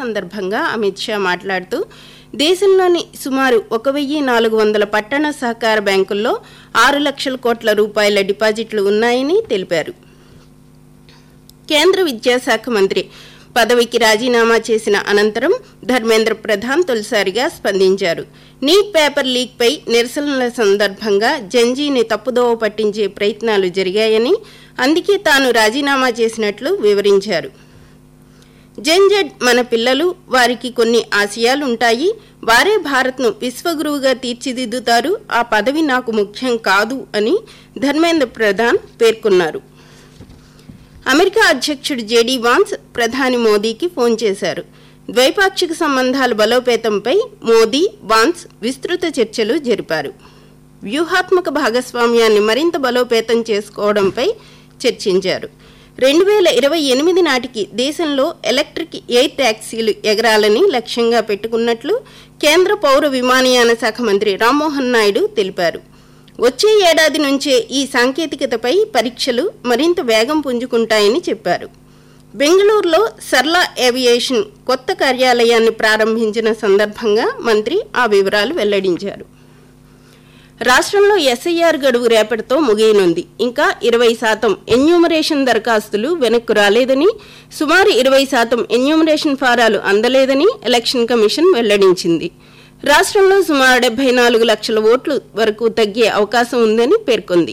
సందర్భంగా అమిత్ షా మాట్లాడుతూ దేశంలోని సుమారు ఒక వెయ్యి నాలుగు వందల పట్టణ సహకార బ్యాంకుల్లో ఆరు లక్షల కోట్ల రూపాయల డిపాజిట్లు ఉన్నాయని తెలిపారు కేంద్ర విద్యాశాఖ మంత్రి పదవికి రాజీనామా చేసిన అనంతరం ధర్మేంద్ర ప్రధాన్ తొలిసారిగా స్పందించారు నీట్ పేపర్ లీక్పై నిరసనల సందర్భంగా జంజీని తప్పుదోవ పట్టించే ప్రయత్నాలు జరిగాయని అందుకే తాను రాజీనామా చేసినట్లు వివరించారు జెన్జెడ్ మన పిల్లలు వారికి కొన్ని ఆశయాలు ఉంటాయి వారే భారత్ను విశ్వగురువుగా తీర్చిదిద్దుతారు ఆ పదవి నాకు ముఖ్యం కాదు అని ధర్మేంద్ర ప్రధాన్ పేర్కొన్నారు అమెరికా అధ్యక్షుడు జేడీ వాన్స్ ప్రధాని మోదీకి ఫోన్ చేశారు ద్వైపాక్షిక సంబంధాల బలోపేతంపై మోదీ వాన్స్ విస్తృత చర్చలు జరిపారు వ్యూహాత్మక భాగస్వామ్యాన్ని మరింత బలోపేతం చేసుకోవడంపై చర్చించారు రెండు వేల ఇరవై ఎనిమిది నాటికి దేశంలో ఎలక్ట్రిక్ ఎయిర్ ట్యాక్సీలు ఎగరాలని లక్ష్యంగా పెట్టుకున్నట్లు కేంద్ర పౌర విమానయాన శాఖ మంత్రి రామ్మోహన్ నాయుడు తెలిపారు వచ్చే ఏడాది నుంచే ఈ సాంకేతికతపై పరీక్షలు మరింత వేగం పుంజుకుంటాయని చెప్పారు బెంగళూరులో సర్లా ఏవియేషన్ కొత్త కార్యాలయాన్ని ప్రారంభించిన సందర్భంగా మంత్రి ఆ వివరాలు వెల్లడించారు రాష్ట్రంలో ఎస్ఐఆర్ గడువు రేపటితో ముగియనుంది ఇంకా ఇరవై శాతం ఎన్యూమరేషన్ దరఖాస్తులు వెనక్కు రాలేదని సుమారు ఇరవై శాతం ఎన్యూమరేషన్ ఫారాలు అందలేదని ఎలక్షన్ కమిషన్ వెల్లడించింది రాష్ట్రంలో సుమారు డెబ్బై నాలుగు లక్షల ఓట్లు వరకు తగ్గే అవకాశం ఉందని పేర్కొంది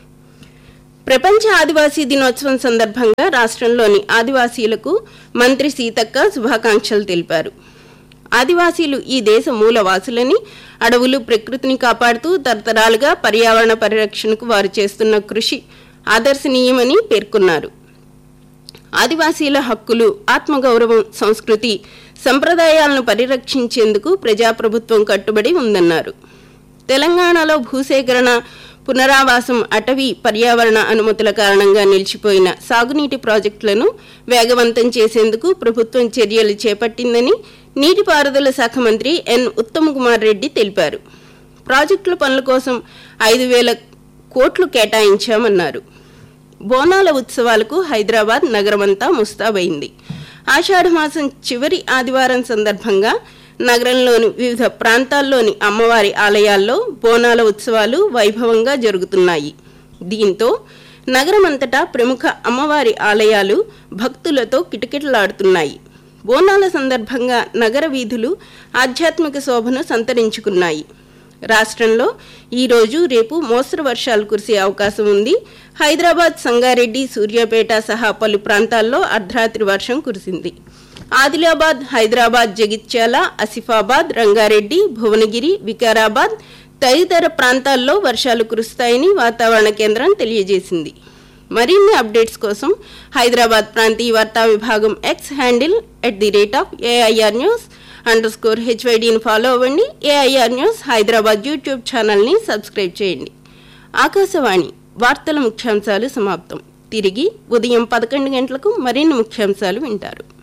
ప్రపంచ ఆదివాసీ దినోత్సవం సందర్భంగా రాష్ట్రంలోని ఆదివాసీలకు మంత్రి సీతక్క శుభాకాంక్షలు తెలిపారు ఆదివాసీలు ఈ దేశ మూలవాసులని అడవులు ప్రకృతిని కాపాడుతూ తరతరాలుగా పర్యావరణ పరిరక్షణకు వారు చేస్తున్న కృషి ఆదర్శనీయమని పేర్కొన్నారు ఆదివాసీల హక్కులు ఆత్మగౌరవం సంస్కృతి సంప్రదాయాలను పరిరక్షించేందుకు ప్రజాప్రభుత్వం కట్టుబడి ఉందన్నారు తెలంగాణలో భూసేకరణ పునరావాసం అటవీ పర్యావరణ అనుమతుల కారణంగా నిలిచిపోయిన సాగునీటి ప్రాజెక్టులను వేగవంతం చేసేందుకు ప్రభుత్వం చర్యలు చేపట్టిందని నీటిపారుదల శాఖ మంత్రి ఎన్ ఉత్తమ్ కుమార్ రెడ్డి తెలిపారు ప్రాజెక్టుల పనుల కోసం ఐదు వేల కోట్లు కేటాయించామన్నారు బోనాల ఉత్సవాలకు హైదరాబాద్ నగరమంతా ముస్తాబైంది ఆషాఢమాసం చివరి ఆదివారం సందర్భంగా నగరంలోని వివిధ ప్రాంతాల్లోని అమ్మవారి ఆలయాల్లో బోనాల ఉత్సవాలు వైభవంగా జరుగుతున్నాయి దీంతో నగరమంతటా ప్రముఖ అమ్మవారి ఆలయాలు భక్తులతో కిటకిటలాడుతున్నాయి బోనాల సందర్భంగా నగర వీధులు ఆధ్యాత్మిక శోభను సంతరించుకున్నాయి రాష్ట్రంలో ఈ రోజు రేపు మోస్తరు వర్షాలు కురిసే అవకాశం ఉంది హైదరాబాద్ సంగారెడ్డి సూర్యాపేట సహా పలు ప్రాంతాల్లో అర్ధరాత్రి వర్షం కురిసింది ఆదిలాబాద్ హైదరాబాద్ జగిత్యాల ఆసిఫాబాద్ రంగారెడ్డి భువనగిరి వికారాబాద్ తదితర ప్రాంతాల్లో వర్షాలు కురుస్తాయని వాతావరణ కేంద్రం తెలియజేసింది మరిన్ని అప్డేట్స్ కోసం హైదరాబాద్ ప్రాంతీయ వార్తా విభాగం X handle at the rate of AIR news underscore హెచ్వైడీని ఫాలో అవ్వండి ఏఐఆర్ న్యూస్ హైదరాబాద్ యూట్యూబ్ ఛానల్ని సబ్స్క్రైబ్ చేయండి ఆకాశవాణి వార్తల ముఖ్యాంశాలు సమాప్తం తిరిగి ఉదయం పదకొండు గంటలకు మరిన్ని ముఖ్యాంశాలు వింటారు